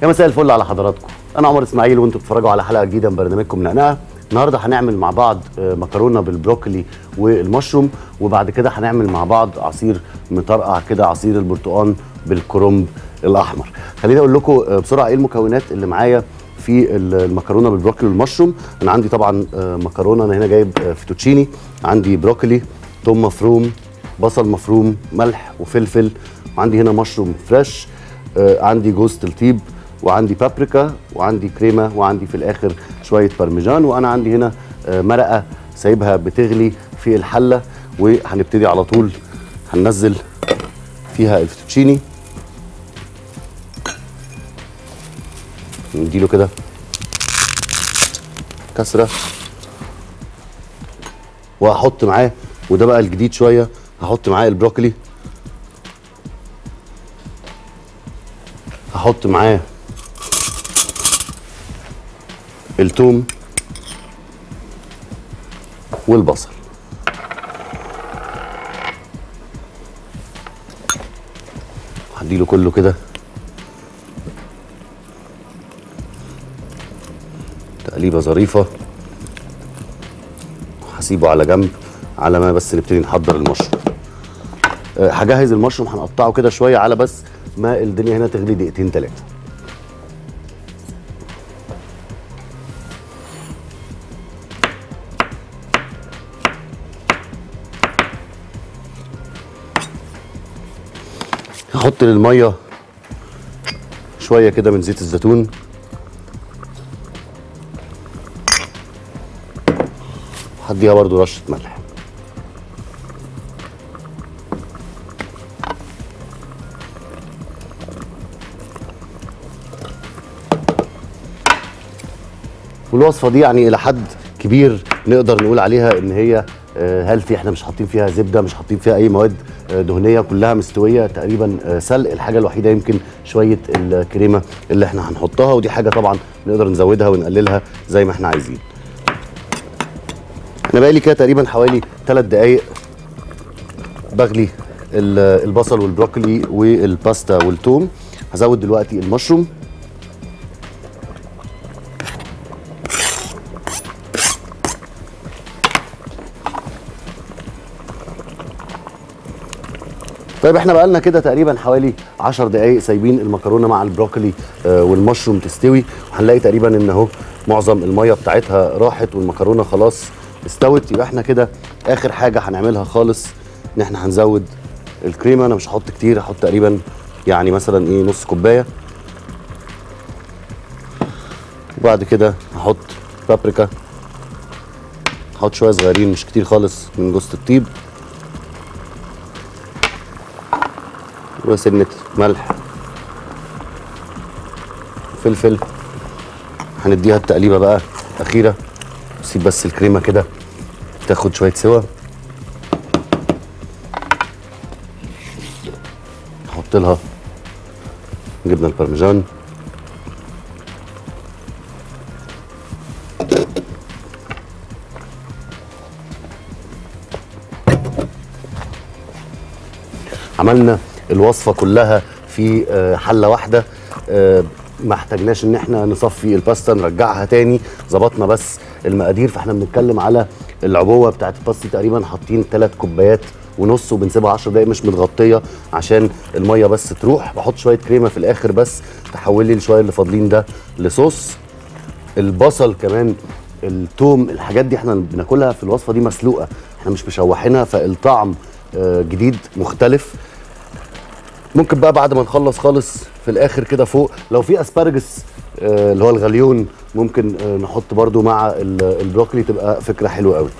يا مساء الفل على حضراتكم انا عمر اسماعيل وانتم بتتفرجوا على حلقه جديده من برنامجكم نقنقه النهارده هنعمل مع بعض آه، مكرونه بالبروكلي والمشروم وبعد كده هنعمل مع بعض عصير مطرقع كده عصير البرتقال بالكرنب الاحمر خليني اقول لكم آه، بسرعه ايه المكونات اللي معايا في ال- المكرونه بالبروكلي والمشروم انا عندي طبعا آه، مكرونه انا هنا جايب آه، فيتوتشيني عندي بروكلي توم مفروم بصل مفروم ملح وفلفل وعندي هنا مشروم فريش آه، عندي جوز الطيب وعندي بابريكا وعندي كريمه وعندي في الاخر شويه بارميجان وانا عندي هنا آه، مرقه سايبها بتغلي في الحله وهنبتدي على طول هننزل فيها الفيتوتشيني نديله كده كسره وهحط معاه وده بقى الجديد شويه هحط معاه البروكلي هحط معاه التوم والبصل هديله كله كده تقليبه ظريفه هسيبه على جنب على ما بس نبتدي نحضر المشروم أه، هجهز المشروم هنقطعه كده شويه على بس ما الدنيا هنا تغلي دقيقتين ثلاثه هحط للميه شويه كده من زيت الزيتون هديها برضو رشه ملح والوصفه دي يعني الى حد كبير نقدر نقول عليها ان هي هيلثي احنا مش حاطين فيها زبده مش حاطين فيها اي مواد آه، دهنيه كلها مستويه تقريبا آه، سلق الحاجه الوحيده يمكن شويه الكريمه اللي احنا هنحطها ودي حاجه طبعا نقدر نزودها ونقللها زي ما احنا عايزين انا بقالي كده تقريبا حوالي 3 دقائق بغلي ال- البصل والبروكلي والباستا والثوم هزود دلوقتي المشروم طيب احنا بقالنا كده تقريبا حوالي 10 دقائق سايبين المكرونه مع البروكلي آه، والمشروم تستوي وهنلاقي تقريبا ان اهو معظم الميه بتاعتها راحت والمكرونه خلاص استوت يبقى احنا كده اخر حاجه هنعملها خالص ان احنا هنزود الكريمه انا مش هحط كتير هحط تقريبا يعني مثلا ايه نص كوبايه وبعد كده هحط بابريكا هحط شويه صغيرين مش كتير خالص من جوز الطيب وسنة ملح فلفل هنديها التقليبة بقى أخيرة نسيب بس الكريمة كده تاخد شوية سوا نحط لها جبنة البارميجان عملنا الوصفه كلها في آه، حله واحده آه، ما احتاجناش ان احنا نصفي الباستا نرجعها تاني ظبطنا بس المقادير فاحنا بنتكلم على العبوه بتاعت الباستا تقريبا حاطين ثلاث كوبايات ونص وبنسيبها 10 دقايق مش متغطيه عشان الميه بس تروح بحط شويه كريمه في الاخر بس تحول لي شويه اللي فاضلين ده لصوص البصل كمان التوم الحاجات دي احنا بناكلها في الوصفه دي مسلوقه احنا مش مشوحينها فالطعم آه، جديد مختلف ممكن بقى بعد ما نخلص خالص في الاخر كده فوق لو في اسبارجس آه، اللي هو الغليون ممكن آه، نحط برده مع ال- البروكلي تبقى فكره حلوه قوي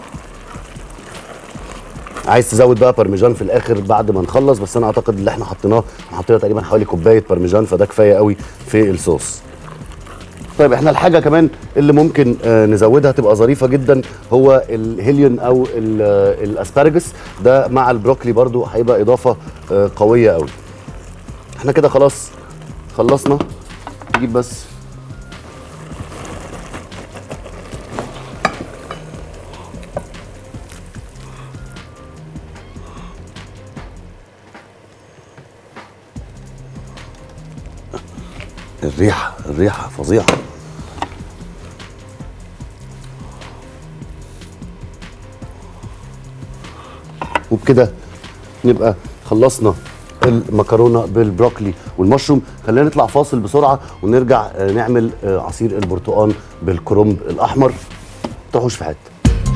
عايز تزود بقى بارميجان في الاخر بعد ما نخلص بس انا اعتقد اللي احنا حطيناه احنا حطينا تقريبا حوالي كوبايه بارميجان فده كفايه قوي في الصوص طيب احنا الحاجه كمان اللي ممكن آه، نزودها تبقى ظريفه جدا هو الهيليون او ال- آه، الاسبارجس ده مع البروكلي برضو هيبقى اضافه آه، قويه قوي احنا كده خلاص خلصنا نجيب بس الريحه الريحه فظيعه وبكده نبقى خلصنا المكرونه بالبروكلي والمشروم خلينا نطلع فاصل بسرعه ونرجع آه، نعمل آه، عصير البرتقال بالكرنب الاحمر تروحوش في حته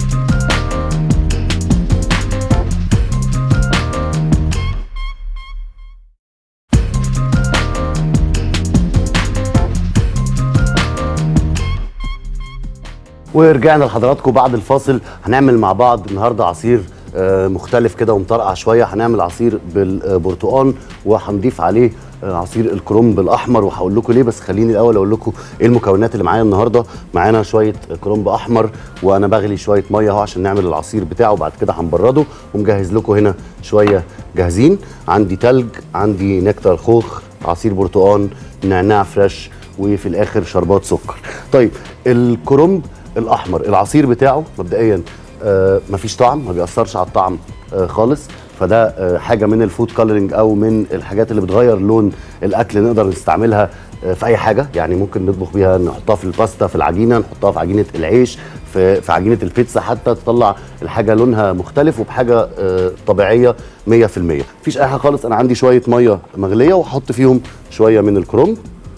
ورجعنا لحضراتكم بعد الفاصل هنعمل مع بعض النهارده عصير آه، مختلف كده ومطرقع شويه هنعمل عصير بالبرتقال وهنضيف عليه آه، عصير الكرنب الاحمر وهقول لكم ليه بس خليني الاول اقول لكم ايه المكونات اللي معايا النهارده معانا شويه كرنب احمر وانا بغلي شويه ميه اهو عشان نعمل العصير بتاعه وبعد كده هنبرده ومجهز لكم هنا شويه جاهزين عندي تلج عندي نكتر خوخ عصير برتقال نعناع فريش وفي الاخر شربات سكر طيب الكرنب الاحمر العصير بتاعه مبدئيا آه مفيش طعم ما بيأثرش على الطعم آه خالص فده آه حاجه من الفود كولرنج او من الحاجات اللي بتغير لون الاكل نقدر نستعملها آه في اي حاجه يعني ممكن نطبخ بيها نحطها في الباستا في العجينه نحطها في عجينه العيش في في عجينه البيتزا حتى تطلع الحاجه لونها مختلف وبحاجه آه طبيعيه 100% مفيش اي حاجه خالص انا عندي شويه ميه مغليه وهحط فيهم شويه من الكرنب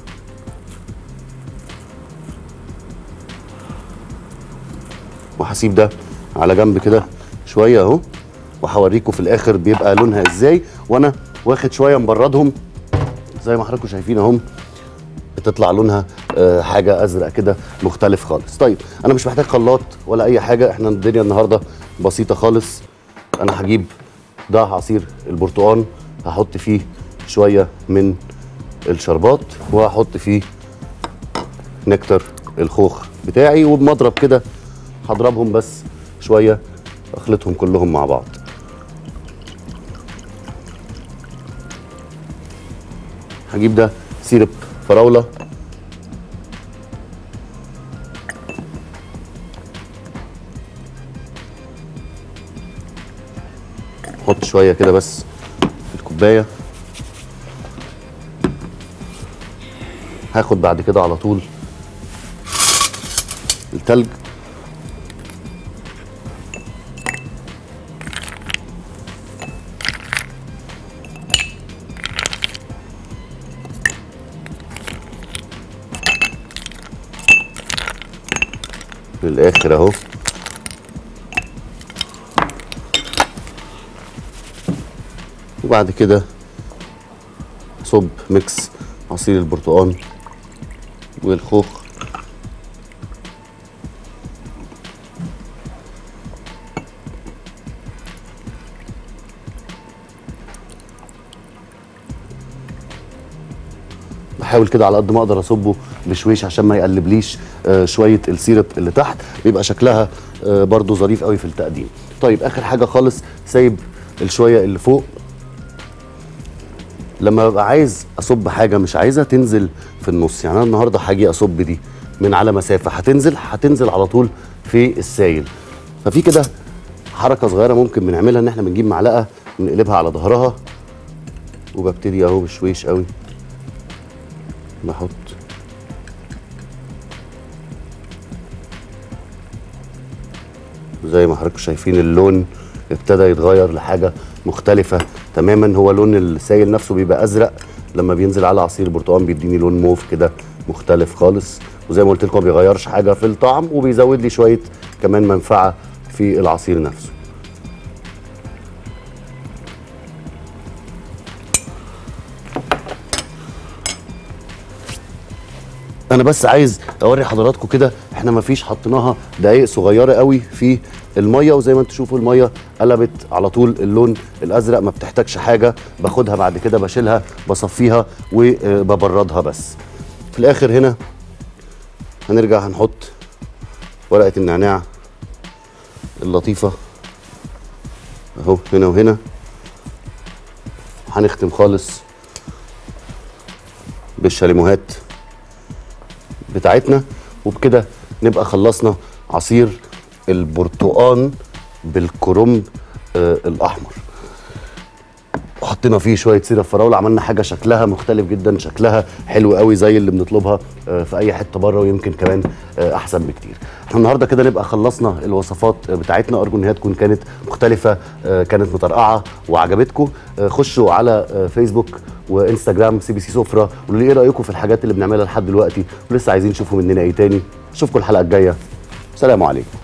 وهسيب ده على جنب كده شويه اهو وهوريكم في الاخر بيبقى لونها ازاي وانا واخد شويه مبردهم زي ما حضراتكم شايفين اهم بتطلع لونها آه، حاجه ازرق كده مختلف خالص طيب انا مش محتاج خلاط ولا اي حاجه احنا الدنيا النهارده بسيطه خالص انا هجيب ده عصير البرتقال هحط فيه شويه من الشربات وهحط فيه نكتر الخوخ بتاعي وبمضرب كده هضربهم بس شويه اخلطهم كلهم مع بعض هجيب ده سيرب فراوله احط شويه كده بس في الكوبايه هاخد بعد كده على طول التلج للاخر اهو وبعد كده صب ميكس عصير البرتقال والخوخ بحاول كده على قد ما اقدر اصبه بشويش عشان ما يقلبليش آه، شويه السيرب اللي تحت بيبقى شكلها آه، برضو ظريف قوي في التقديم طيب اخر حاجه خالص سايب الشويه اللي فوق لما ببقى عايز اصب حاجه مش عايزها تنزل في النص يعني انا النهارده هاجي اصب دي من على مسافه هتنزل هتنزل على طول في السايل ففي كده حركه صغيره ممكن بنعملها ان احنا بنجيب معلقه نقلبها على ظهرها وببتدي اهو بشويش قوي بحط زي ما حضراتكم شايفين اللون ابتدى يتغير لحاجه مختلفه تماما هو لون السائل نفسه بيبقى ازرق لما بينزل على عصير برتقال بيديني لون موف كده مختلف خالص وزي ما قلت لكم ما بيغيرش حاجه في الطعم وبيزود لي شويه كمان منفعه في العصير نفسه انا بس عايز اوري حضراتكم كده احنا ما فيش حطيناها دقايق صغيره قوي في الميه وزي ما انتم تشوفوا الميه قلبت على طول اللون الازرق ما بتحتاجش حاجه باخدها بعد كده بشيلها بصفيها وببردها بس في الاخر هنا هنرجع هنحط ورقه النعناع اللطيفه اهو هنا وهنا هنختم خالص بالشاليموهات بتاعتنا وبكده نبقى خلصنا عصير البرتقان بالكرنب آه الاحمر وحطينا فيه شويه سيرة فراوله عملنا حاجه شكلها مختلف جدا شكلها حلو قوي زي اللي بنطلبها آه، في اي حته بره ويمكن كمان آه، احسن بكتير احنا النهارده كده نبقى خلصنا الوصفات بتاعتنا ارجو ان هي تكون كانت مختلفه آه، كانت مطرقعه وعجبتكم آه، خشوا على آه، فيسبوك وانستجرام سي بي سي سفره قولوا لي ايه رايكم في الحاجات اللي بنعملها لحد دلوقتي ولسه عايزين تشوفوا مننا ايه تاني اشوفكم الحلقه الجايه سلام عليكم